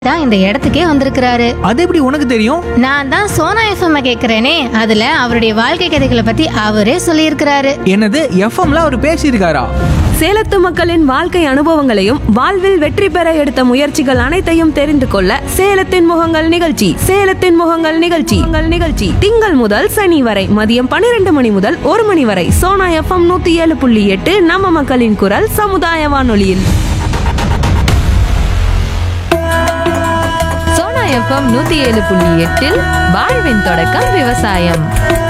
தான் இந்த இடத்துக்கே வந்திருக்கிறாரு அது எப்படி உனக்கு தெரியும் நான் தான் சோனா எஃப்எம் கேக்குறேனே அதுல அவருடைய வாழ்க்கை கதைகளை பத்தி அவரே சொல்லியிருக்கிறாரு என்னது எஃப்எம்ல அவர் பேசியிருக்காரா சேலத்து மக்களின் வாழ்க்கை அனுபவங்களையும் வாழ்வில் வெற்றி பெற எடுத்த முயற்சிகள் அனைத்தையும் தெரிந்து கொள்ள சேலத்தின் முகங்கள் நிகழ்ச்சி சேலத்தின் முகங்கள் நிகழ்ச்சி உங்கள் நிகழ்ச்சி திங்கள் முதல் சனி வரை மதியம் பன்னிரண்டு மணி முதல் ஒரு மணி வரை சோனா எஃப்எம் நூத்தி ஏழு புள்ளி எட்டு நம்ம மக்களின் குரல் சமுதாய வானொலியில் சோனா எஃப்எம் நூத்தி ஏழு புள்ளி எட்டில் வாழ்வின் தொடக்கம் விவசாயம்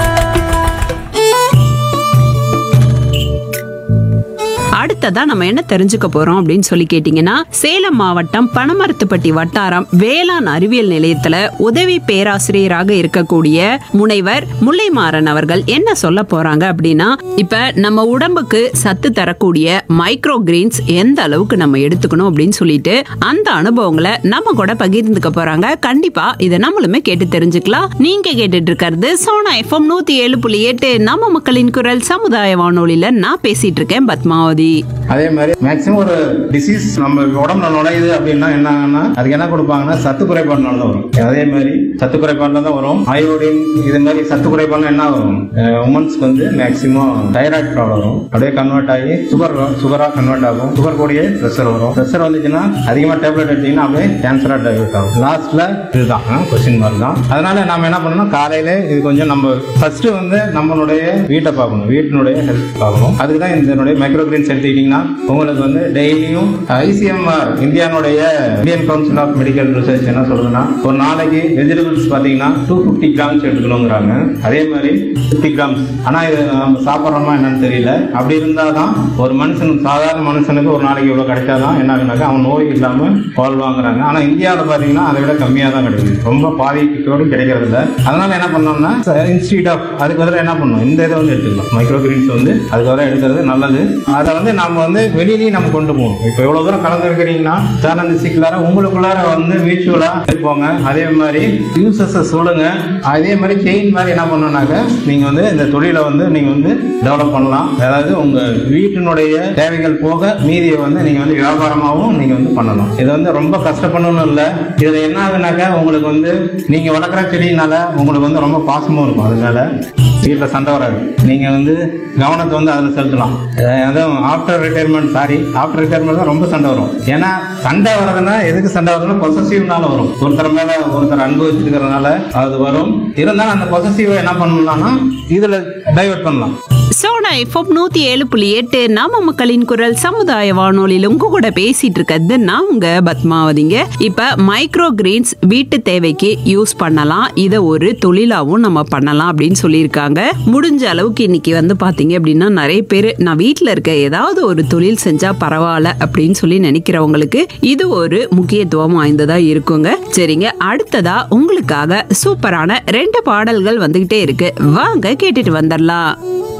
அடுத்ததா நம்ம என்ன தெரிஞ்சுக்க போறோம் அப்படின்னு சொல்லி கேட்டீங்கன்னா சேலம் மாவட்டம் பனமரத்துப்பட்டி வட்டாரம் வேளாண் அறிவியல் நிலையத்துல உதவி பேராசிரியராக இருக்கக்கூடிய முனைவர் முல்லைமாறன் அவர்கள் என்ன சொல்ல போறாங்க அப்படின்னா இப்ப நம்ம உடம்புக்கு சத்து தரக்கூடிய மைக்ரோ கிரீன்ஸ் எந்த அளவுக்கு நம்ம எடுத்துக்கணும் அப்படின்னு சொல்லிட்டு அந்த அனுபவங்களை நம்ம கூட பகிர்ந்துக்க போறாங்க கண்டிப்பா இதை நம்மளுமே கேட்டு தெரிஞ்சுக்கலாம் நீங்க கேட்டுட்டு இருக்கிறது சோனா எஃப்எம் நூத்தி ஏழு புள்ளி எட்டு நம்ம மக்களின் குரல் சமுதாய வானொலியில நான் பேசிட்டு இருக்கேன் பத்மாவதி அதே மாதிரி மேக்ஸிமம் ஒரு டிசீஸ் நம்ம உடம்புல நுழையுது அப்படின்னா என்ன ஆகும்னா அதுக்கு என்ன கொடுப்பாங்கன்னா சத்து குறைபாடுனால தான் வரும் அதே மாதிரி சத்து குறைபாடுல தான் வரும் அயோடின் இது மாதிரி சத்து குறைபாடுல என்ன வரும் உமன்ஸ்க்கு வந்து மேக்ஸிமம் தைராய்டு ப்ராப்ளம் வரும் அப்படியே கன்வெர்ட் ஆகி சுகர் சுகரா கன்வெர்ட் ஆகும் சுகர் கூடயே ப்ரெஷர் வரும் ப்ரெஷர் வந்துச்சுன்னா அதிகமா டேப்லெட் எடுத்தீங்கன்னா அப்படியே கேன்சரா டைவர்ட் ஆகும் லாஸ்ட்ல இதுதான் கொஸ்டின் மார்க் தான் அதனால நாம என்ன பண்ணணும் காலையில இது கொஞ்சம் நம்ம ஃபர்ஸ்ட் வந்து நம்மளுடைய வீட்டை பார்க்கணும் வீட்டினுடைய ஹெல்த் பார்க்கணும் அதுக்கு தான் இதனுடைய மைக்ரோ கிரீன்ஸ் எடுத்துக்கிட்டீங்கன்னா உங்களுக்கு வந்து டெய்லியும் ஐசிஎம்ஆர் இந்தியானுடைய Indian council of medical research என்ன சொல்லுதுன்னா ஒரு நாளைக்கு வெஜிடபிள்ஸ் பார்த்தீங்கன்னா டூ ஃபிஃப்டி கிராம்ஸ் எடுத்துக்கணுங்கிறாங்க அதே மாதிரி ஃபிஃப்டி கிராம்ஸ் ஆனால் இது நம்ம சாப்பிட்றோமா என்னன்னு தெரியல அப்படி இருந்தால் தான் ஒரு மனுஷனுக்கு சாதாரண மனுஷனுக்கு ஒரு நாளைக்கு இவ்வளோ கிடைச்சாதான் என்ன ஆகுனாக்கா அவன் நோய் இல்லாமல் வாழ்வாங்கிறாங்க ஆனால் இந்தியாவில் பார்த்தீங்கன்னா அதை விட கம்மியாக தான் கிடைக்குது ரொம்ப பாதிக்கோடு கிடைக்கிறது இல்லை அதனால என்ன பண்ணோம்னா இன்ஸ்டியூட் ஆஃப் அதுக்கு பதிலாக என்ன பண்ணணும் இந்த இதை வந்து எடுத்துக்கலாம் மைக்ரோ கிரீன்ஸ் வந்து அதுக்கு பதிலாக எடுக்கிறது நல்லது அதை வந்து நம்ம வந்து வெளியிலேயும் நம்ம கொண்டு போகணும் இப்போ எவ்வளோ தூரம் கலந்துருக்கிறீங்கன்னா சேனல் சிக்கலார உங்களுக்குள்ளார வந்து மியூச்சுவலாக இருப்போங்க அதே மாதிரி யூசஸை சொல்லுங்க அதே மாதிரி செயின் மாதிரி என்ன பண்ணணும்னாக்க நீங்கள் வந்து இந்த தொழிலை வந்து நீங்கள் வந்து டெவலப் பண்ணலாம் அதாவது உங்கள் வீட்டினுடைய தேவைகள் போக மீதியை வந்து நீங்கள் வந்து வியாபாரமாகவும் நீங்கள் வந்து பண்ணலாம் இது வந்து ரொம்ப கஷ்டப்படணும்னு இல்லை இதில் என்ன ஆகுனாக்கா உங்களுக்கு வந்து நீங்கள் வளர்க்குற செடியினால உங்களுக்கு வந்து ரொம்ப பாசமும் இருக்கும் அதனால வீட்டில் சண்டை வராது நீங்கள் வந்து கவனத்தை வந்து அதில் செலுத்தலாம் அஹ் அதுவும் after retirement sorry after retirement தான் ரொம்ப சண்டை வரும் ஏன்னா சண்டை வர்றதுன்னா எதுக்கு சண்டை வருதுன்னா பொசசிவ்னால வரும் ஒருத்தர் மேல ஒருத்தர் அன்பு வச்சிருக்கிறதுனால அது வரும் இருந்தாலும் அந்த பொசசிவை என்ன பண்ணலாம்னா இதில் டைவர்ட் பண்ணலாம் சோனா எஃப்எம் நூத்தி ஏழு புள்ளி எட்டு நாம மக்களின் குரல் சமுதாய வானொலியில உங்க கூட பேசிட்டு இருக்கிறது நான் உங்க பத்மாவதிங்க இப்ப மைக்ரோ கிரீன்ஸ் வீட்டு தேவைக்கு யூஸ் பண்ணலாம் இத ஒரு தொழிலாவும் நம்ம பண்ணலாம் அப்படின்னு சொல்லியிருக்காங்க முடிஞ்ச அளவுக்கு இன்னைக்கு வந்து பாத்தீங்க அப்படின்னா நிறைய பேர் நான் வீட்ல இருக்க ஏதாவது ஒரு தொழில் செஞ்சா பரவாயில்ல அப்படின்னு சொல்லி நினைக்கிறவங்களுக்கு இது ஒரு முக்கியத்துவம் வாய்ந்ததா இருக்குங்க சரிங்க அடுத்ததா உங்களுக்காக சூப்பரான ரெண்டு பாடல்கள் வந்துகிட்டே இருக்கு வாங்க கேட்டுட்டு வந்துடலாம்